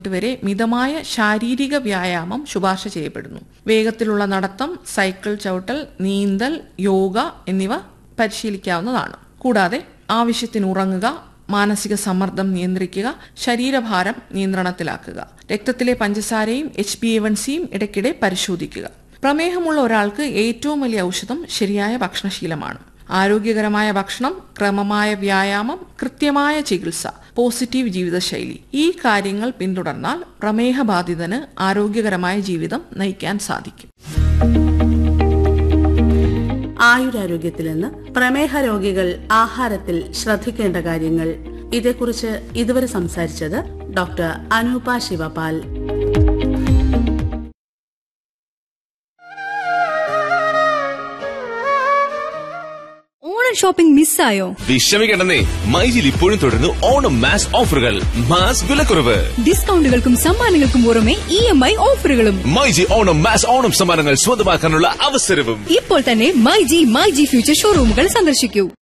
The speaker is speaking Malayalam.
വരെ മിതമായ ശാരീരിക വ്യായാമം ശുപാർശ ചെയ്യപ്പെടുന്നു വേഗത്തിലുള്ള നടത്തം സൈക്കിൾ ചവിട്ടൽ നീന്തൽ യോഗ എന്നിവ പരിശീലിക്കാവുന്നതാണ് കൂടാതെ ആവശ്യത്തിന് ഉറങ്ങുക മാനസിക സമ്മർദ്ദം നിയന്ത്രിക്കുക ശരീരഭാരം നിയന്ത്രണത്തിലാക്കുക രക്തത്തിലെ പഞ്ചസാരയും എച്ച് ബി എ വൺ സിയും ഇടയ്ക്കിടെ പരിശോധിക്കുക പ്രമേഹമുള്ള ഒരാൾക്ക് ഏറ്റവും വലിയ ഔഷധം ശരിയായ ഭക്ഷണശീലമാണ് ആരോഗ്യകരമായ ഭക്ഷണം ക്രമമായ വ്യായാമം കൃത്യമായ ചികിത്സ പോസിറ്റീവ് ജീവിതശൈലി ഈ കാര്യങ്ങൾ പിന്തുടർന്നാൽ പ്രമേഹബാധിതന് ആരോഗ്യകരമായ ജീവിതം നയിക്കാൻ സാധിക്കും ആയുരാരോഗ്യത്തിൽ നിന്ന് പ്രമേഹ രോഗികൾ ആഹാരത്തിൽ ശ്രദ്ധിക്കേണ്ട കാര്യങ്ങൾ ഇതേക്കുറിച്ച് ഇതുവരെ സംസാരിച്ചത് ഡോക്ടർ അനൂപ ശിവപാൽ ഓണം ഷോപ്പിംഗ് മിസ്സായോ വിഷമിക്കണ്ടെന്നേ മൈജിൽ ഇപ്പോഴും തുടരുന്നു ഓണം മാസ് ഓഫറുകൾ മാസ് വിലക്കുറവ് ഡിസ്കൗണ്ടുകൾക്കും സമ്മാനങ്ങൾക്കും പുറമെ ഇ എം ഐ ഓഫറുകളും മൈജി ഓണം മാസ് ഓണം സമ്മാനങ്ങൾ സ്വന്തമാക്കാനുള്ള അവസരവും ഇപ്പോൾ തന്നെ my G my G future ഷോറൂമുകൾ സന്ദർശിക്കൂ